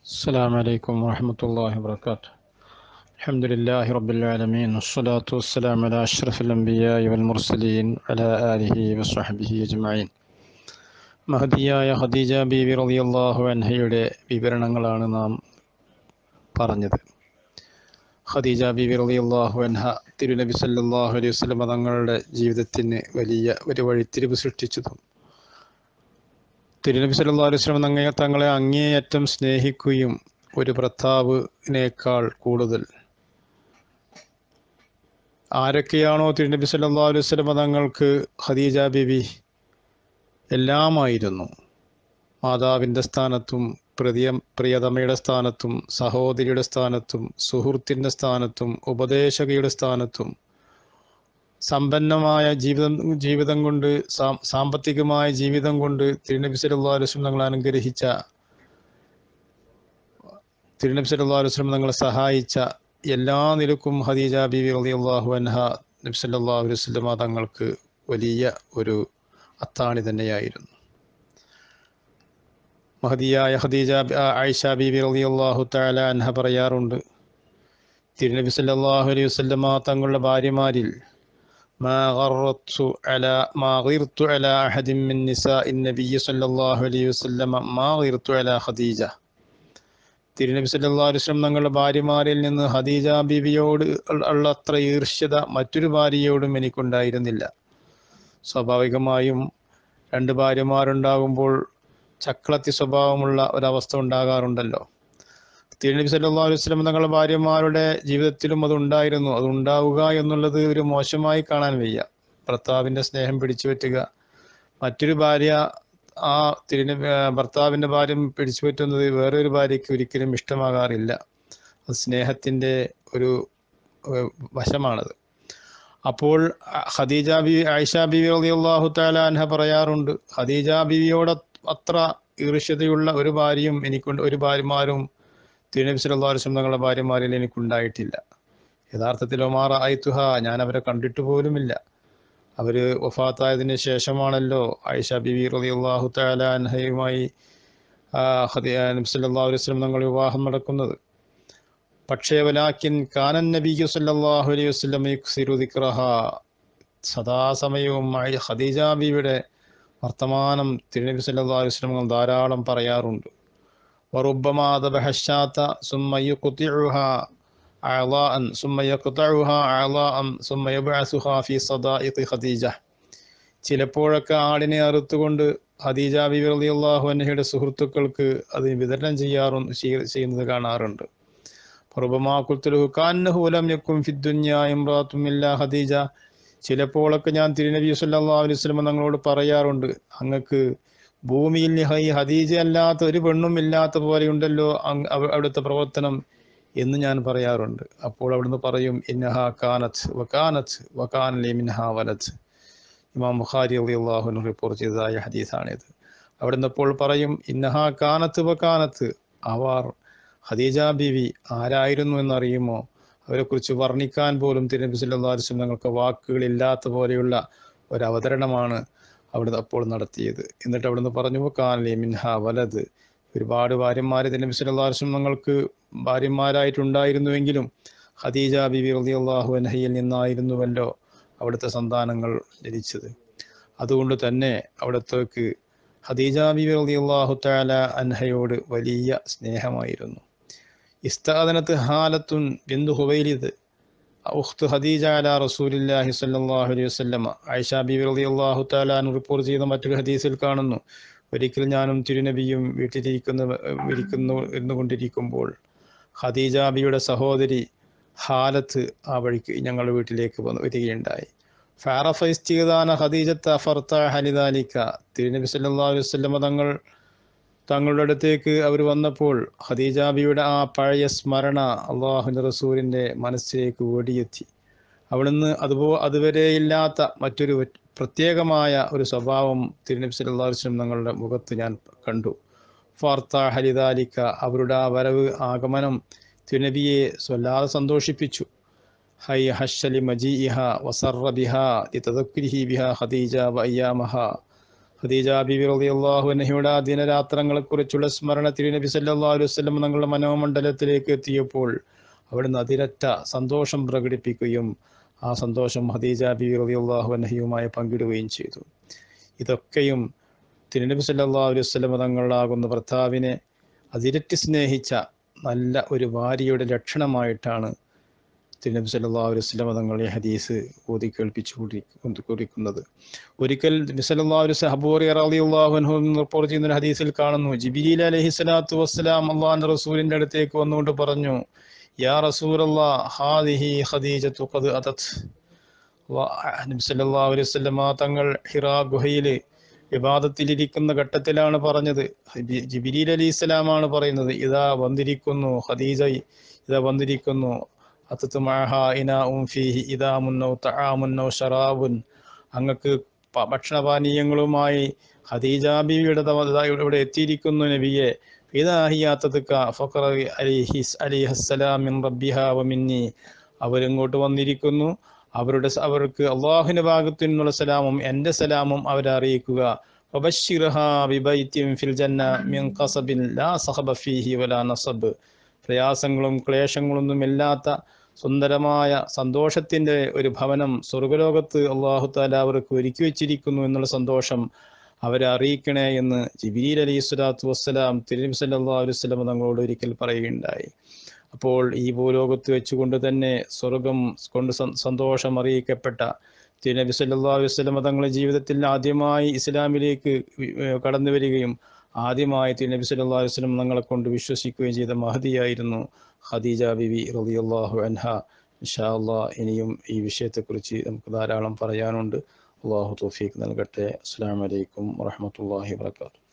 السلام عليكم ورحمة الله وبركاته الحمد لله رب العالمين والصلاة والسلام على أشرف الأنبياء والمرسلين على آله وصحبه أجمعين മഹദിയായ ഖദീജ ബീവി റളിയല്ലാഹു അൻഹയുടെ വിവരണങ്ങളാണ് നാം പറഞ്ഞത് ഖദീജ ബീവി റളിയല്ലാഹു അൻഹ തിരുനബി സല്ലല്ലാഹു അലൈഹി വസല്ലം തങ്ങളുടെ ജീവിതത്തിന് വലിയ ഒരു വഴിത്തിരിവ് സൃഷ്ടിച്ചതും തിരുനബി സല്ലല്ലാഹു അലൈഹി വസല്ലം തങ്ങ തങ്ങളെ അങ്ങേയറ്റം സ്നേഹിക്കുകയും ഒരു ഭർത്താവിനേക്കാൾ കൂടുതൽ ആരൊക്കെയാണോ തിരുനബി സല്ലല്ലാഹു അലൈഹി വസല്ലം തങ്ങൾക്ക് ഖദീജ ബീവി എല്ലാമായിരുന്നു മാതാവിൻ്റെ സ്ഥാനത്തും പ്രിയ പ്രിയതമയുടെ സ്ഥാനത്തും സഹോദരിയുടെ സ്ഥാനത്തും സുഹൃത്തിൻ്റെ സ്ഥാനത്തും ഉപദേശകയുടെ സ്ഥാനത്തും സമ്പന്നമായ ജീവിതം ജീവിതം കൊണ്ട് സാ- സാമ്പത്തികമായ ജീവിതം കൊണ്ട് തിരുനബി സല്ലല്ലാഹു അലൈഹി വസല്ലം തങ്ങൾ അനുഗ്രഹിച്ച തിരുനബി സല്ലല്ലാഹു അലൈഹി വസല്ലം തങ്ങളെ സഹായിച്ച എല്ലാ നിലക്കും ഖദീജ ബീവി റളിയല്ലാഹു അൻഹ നബി സല്ലല്ലാഹു അലൈഹി വസല്ലം തങ്ങൾക്ക് വലിയ ഒരു അത്താണി തന്നെയായിരുന്നു മഹദിയായ ഖദീജ ബി- ആ, ആയിഷ ബീബി റളിയല്ലാഹു തആല അൻഹ പറയാറുണ്ട് തിരുനബി സല്ലല്ലാഹു അലൈഹി വസല്ലമ തങ്ങളുടെ ഭാര്യമാരിൽ ما غرت على ما غرت على أحد من نساء النبي صلى الله عليه وسلم ما غرت على خديجة തിരുനബി സല്ലല്ലാഹു അലൈഹി വസല്ലം തങ്ങളുടെ ഭാര്യമാരിൽ നിന്ന് ഖദീജ ബീവിയോട് ഉള്ള അത്ര ഈർഷ്യത മറ്റൊരു ഭാര്യയോടും എനിക്കുണ്ടായിരുന്നില്ല സ്വാഭാവികമായും രണ്ട് ഭാര്യമാരുണ്ടാകുമ്പോൾ ചക്രത്തി സ്വഭാവമുള്ള ഒരവസ്ഥ ഉണ്ടാകാറുണ്ടല്ലോ തിരുനബി സല്ലല്ലാഹു അലൈഹി വസല്ലം തങ്ങളുടെ ഭാര്യമാരുടെ ജീവിതത്തിലും അത് ഉണ്ടായിരുന്നു അത് ഉണ്ടാവുക എന്നുള്ളത് ഒരു മോശമായി കാണാൻ വയ്യ ഭർത്താവിന്റെ സ്നേഹം പിടിച്ചു പറ്റുക മറ്റൊരു ഭാര്യ ആ തിരുനബി ആ, ഭർത്താവിന്റെ ഭാര്യ പിടിച്ചു പറ്റുന്നത് വേറൊരു ഭാര്യയ്ക്ക് ഒരിക്കലും ഇഷ്ടമാകാറില്ല അത് സ്നേഹത്തിന്റെ ഒരു ഏഹ്, വശമാണത് അപ്പോൾ അ- ഖദീജ ബി ആയിഷ ബിവി റളിയല്ലാഹു തആല അൻഹ പറയാറുണ്ട് ഖദീജ ബിവിയോട് അത്ര ഈർഷ്യതയുള്ള ഒരു ഭാര്യയും എനിക്കുണ്ട് ഒരു ഭാര്യമാരും തിരുനബി സല്ലല്ലാഹു അലൈഹി വസല്ലം തങ്ങളുടെ ഭാര്യമാരിൽ എനിക്കുണ്ടായിട്ടില്ല യഥാർത്ഥത്തിൽ ഒമാറ ആയിത്തുഹ ഞാൻ അവരെ കണ്ടിട്ട് പോലുമില്ല അവര് വഫാത്തായതിനു ശേഷമാണല്ലോ ആയിഷ ബിവി റളിയല്ലാഹു തആല അൻഹയുമായി ആ, ഖദീ- ആ, നബി സല്ലല്ലാഹു അലൈഹി വസല്ലം തങ്ങൾ വിവാഹം നടക്കുന്നത് പക്ഷേ വലാക്കിൻ കാനൻ നബിയു സല്ലല്ലാഹു അലൈഹി വസല്ലം യുക്സിറു ദിക്റഹ സദാസമയവും ആയി- ഖദീജ ബീവിയുടെ വർത്തമാനം തിരുനബി സല്ലല്ലാഹു അലൈഹി വസല്ലം ധാരാളം പറയാറുണ്ട് وربما ذبح الشاة ثم يقطعها أعضاء ثم يقطعها أعضاء ثم يبعثها في صدائق خديجة ചിലപ്പോഴൊക്കെ ആടിനെ അറുത്തുകൊണ്ട് ഖദീജ ബിബി റളിയല്ലാഹു അൻഹയുടെ സുഹൃത്തുക്കൾക്ക് അത് വിതരണം ചെയ്യാറു ചെയ്യ- ചെയ്യുന്നത് കാണാറുണ്ട് റബ്ബമാ ഖുൽതു ലഹു കാന്നഹു ലം യകുൻ ഫി ദുനിയാ ഇംറാത്തും ഇല്ലാ ഖദീജ ചിലപ്പോഴൊക്കെ ഞാൻ തിരുനബി സല്ലല്ലാഹു അലൈഹി വസല്ലം തങ്ങളോട് പറയാറുണ്ട് അങ്ങക്ക് ഭൂമിയിൽ നിഹ- ഈ ഹദീജ അല്ലാത്ത ഒരു പെണ്ണും ഇല്ലാത്ത പോലെയുണ്ടല്ലോ അങ് അവ- അവിടുത്തെ പ്രവർത്തനം എന്ന് ഞാൻ പറയാറുണ്ട് അപ്പോൾ അവിടുന്ന് പറയും ഇന്നഹ കാനത്ത് വകാനത്ത് വകാൻ ലി മിൻഹ വലത് ഇമാം ബുഖാരി റളിയല്ലാഹു അൻഹു റിപ്പോർട്ട് ചെയ്തതായ ഹദീസാണിത് അവിടുന്ന് അപ്പോൾ പറയും ഇന്നഹ കാനത്ത് വകാനത്ത് അവർ ഖദീജ ബീവി ആരായിരുന്നു എന്നറിയുമോ അവരെക്കുറിച്ച് വർണ്ണിക്കാൻ പോലും തിരുനബി സല്ലല്ലാഹു അലൈഹി വസല്ലം ഞങ്ങൾക്ക് വാക്കുകളില്ലാത്ത പോലെയുള്ള ഒരു അവതരണമാണ് അവിടുന്ന് അപ്പോൾ നടത്തിയത് എന്നിട്ട് അവിടുന്ന് പറഞ്ഞു കാനലി മിൻഹ വലത് ഒരുപാട് ഭാര്യമാര് തിരുനബി സല്ലല്ലാഹു അലൈഹി വസല്ലം ഞങ്ങൾക്ക് ഭാര്യമാരായിട്ടുണ്ടായിരുന്നുവെങ്കിലും ഖദീജ ബിബി റളിയല്ലാഹു അൻഹയിൽ നിന്നായിരുന്നുവല്ലോ അവിടുത്തെ സന്താനങ്ങൾ ജനിച്ചത് അതുകൊണ്ട് തന്നെ അവിടത്തേക്ക് ഖദീജ ബിബി റളിയല്ലാഹു തആല അൻഹയോട് വലിയ സ്നേഹമായിരുന്നു ഇസ്താദനത്ത് ഹാലത്തുൻ ബിന്ദു ഹുവൈലിദ് ഉഖ്ത് ഖദീജ അല റസൂലില്ലാഹി സ്വല്ലല്ലാഹു അലൈഹി വസല്ലമ ആയിഷ ബിബി റളിയല്ലാഹു തആല അൻഹ റിപ്പോർട്ട് ചെയ്ത മറ്റൊരു ഹദീസിൽ കാണുന്നു ഒരിക്കൽ ഞാനും തിരുനബിയും വീട്ടിലിരിക്കുന്ന ഇരിക്കുന്നു ഇരുന്നുകൊണ്ടിരിക്കുമ്പോൾ ഖദീജ ബിയുടെ സഹോദരി ഹാലത്ത് ആ വഴിക്ക് ഞങ്ങളുടെ വീട്ടിലേക്ക് വന്ന് വരികയുണ്ടായി ഫാറഫ ഇസ്തിഗദാന ഖദീജത്ത് അഫർത്ത ഹലിദാലിക്ക തിരുനബി സല്ലല്ലാഹു അലൈഹി വസല്ലമ തങ്ങൾ തങ്ങളുടെ അടുത്തേക്ക് അവർ വന്നപ്പോൾ ഖദീജ ബിയുടെ ആ പഴയ സ്മരണ അള്ളാഹുവിൻ്റെ റസൂലിൻ്റെ മനസ്സിലേക്ക് ഓടിയെത്തി അവിടുന്ന് അതുപോ അതുവരെ ഇല്ലാത്ത മറ്റൊരു പ്രത്യേകമായ ഒരു സ്വഭാവം തിരുനബി സല്ലല്ലാഹു അലൈഹി വസല്ലം തങ്ങളുടെ മുഖത്ത് ഞാൻ കണ്ടു ഫാർത്ത ഹലിദാലിക്ക അവരുടെ ആ വരവ് ആഗമനം തിരുനബിയെ വല്ലാതെ സന്തോഷിപ്പിച്ചു ഹൈ ഹഷലി മജീഇഹ വസറ ബിഹ ലിതദക്കുരിഹി ബിഹ ഖദീജ വ അയ്യാമഹ ഖദീജ ബിബി റളിയല്ലാഹു അൻഹയുടെ ആ ദിനരാത്രങ്ങളെക്കുറിച്ചുള്ള സ്മരണ തിരുനബി സല്ലല്ലാഹു അലൈഹി വസല്ലം തങ്ങളുടെ മനോമണ്ഡലത്തിലേക്ക് എത്തിയപ്പോൾ അവിടുന്ന് അതിരറ്റ സന്തോഷം പ്രകടിപ്പിക്കുകയും ആ സന്തോഷം ഖദീജ ബിബി റളിയല്ലാഹു അൻഹയുമായി പങ്കിടുകയും ചെയ്തു ഇതൊക്കെയും തിരുനബി സല്ലല്ലാഹു അലൈഹി വസല്ലം തങ്ങളാകുന്ന ഭർത്താവിനെ അതിരറ്റ് സ്നേഹിച്ച നല്ല ഒരു ഭാര്യയുടെ ലക്ഷണമായിട്ടാണ് തിരുനബി സല്ലല്ലാഹു അലൈഹി വസല്ലം തങ്ങൾ ഈ ഹദീസ് ഓതി കേൾപ്പിച്ചു കൊണ്ടി- കുറിക്കുന്നത് ഒരിക്കൽ നബി സല്ലല്ലാഹു അലൈഹി വസല്ലം അബൂ ഹുറൈറ റളിയല്ലാഹു അൻഹു റിപ്പോർട്ട് ചെയ്യുന്ന ഒരു ഹദീസിൽ കാണുന്നു ജിബ്രീൽ അലൈഹി സ്വലാത്തു വസ്സലാം അള്ളാഹിന്റെ റസൂലിന്റെ അടുത്തേക്ക് വന്നുകൊണ്ട് പറഞ്ഞു യാ റസൂലല്ലാഹ് ഹാദിഹി ഖദീജത്തു ഖദ് അതത് വ- നബി സല്ലല്ലാഹു അലൈഹി വസല്ലം തങ്ങൾ ഹിറാ ഗുഹയിൽ വിവാദത്തിലിരിക്കുന്ന ഘട്ടത്തിലാണ് പറഞ്ഞത് ജി- ജിബ്രീൽ അലൈഹി സ്വലാമാണ് പറയുന്നത് ഇതാ വന്നിരിക്കുന്നു ഖദീജ ഇതാ വന്നിരിക്കുന്നു അത്തത്ത് മഅഹ ഇനാഉം ഫീഹി ഇദാമുൻ ഔ തആമുൻ ഔ ശറാബുൻ അങ്ങക്ക് പ- ഭക്ഷണപാനീയങ്ങളുമായി ഖദീജ ബീവിയുടെ ദവ- ദാ ഇവിടെ എത്തിയിരിക്കുന്നു നബിയെ ഇതാഹിയാത്തതുക്ക ഫഖറ അലിഹിസ് അലിഹസ്സലാം മിൻ റബ്ബിഹ വ മിന്നി അവരിങ്ങോട്ട് വന്നിരിക്കുന്നു അവരുടെ സ- അവർക്ക് അള്ളാഹുവിന്റെ ഭാഗത്തു നിന്നുള്ള സലാമും എൻ്റെ സലാമും അവരെ അറിയിക്കുക വബശ്ശിർഹാ ബിബൈത്തിൻ ഫിൽ ജന്ന മിൻ ഖസബിൻ ലാ സഹബ ഫീഹി വലാ നസബ് പ്രയാസങ്ങളും ക്ലേശങ്ങളൊന്നും ഇല്ലാത്ത സുന്ദരമായ സന്തോഷത്തിന്റെ ഒരു ഭവനം സ്വർഗലോകത്ത് അള്ളാഹു താല അവർക്ക് ഒരുക്കി വെച്ചിരിക്കുന്നു എന്നുള്ള സന്തോഷം അവരെ അറിയിക്കണേ എന്ന് ജിബിരിൽ അലൈഹി സ്വലാത്തു വസ്സലാം തിരുനബി സല്ലല്ലാഹു അലൈഹി വസല്ലം തങ്ങളോട് ഒരിക്കൽ പറയുകയുണ്ടായി അപ്പോൾ ഈ ഭൂലോകത്ത് വെച്ചുകൊണ്ട് തന്നെ സ്വർഗം കൊണ്ട് സ- സന്തോഷം അറിയിക്കപ്പെട്ട തിരുനബി സല്ലല്ലാഹു അലൈഹി വസല്ലം തങ്ങളുടെ ജീവിതത്തിൽ ആദ്യമായി ഇസ്ലാമിലേക്ക് വി- ഏർ കടന്നു വരികയും ആദ്യമായി തിരുനബി സല്ലല്ലാഹു അലൈഹി വസല്ലം തങ്ങളെ കൊണ്ട് വിശ്വസിക്കുകയും ചെയ്ത മഹദിയായിരുന്നു ഖദീജ ബിബി റളിയല്ലാഹു അൻഹ ഇൻഷാ അല്ലാഹ് ഇനിയും ഈ വിഷയത്തെക്കുറിച്ച് നമുക്ക് ധാരാളം പറയാനുണ്ട് അള്ളാഹു തൗഫീഖ് നൽകട്ടെ അസ്സലാമു അലൈക്കും വറഹ്മത്തുള്ളാഹി വബറകാതുഹു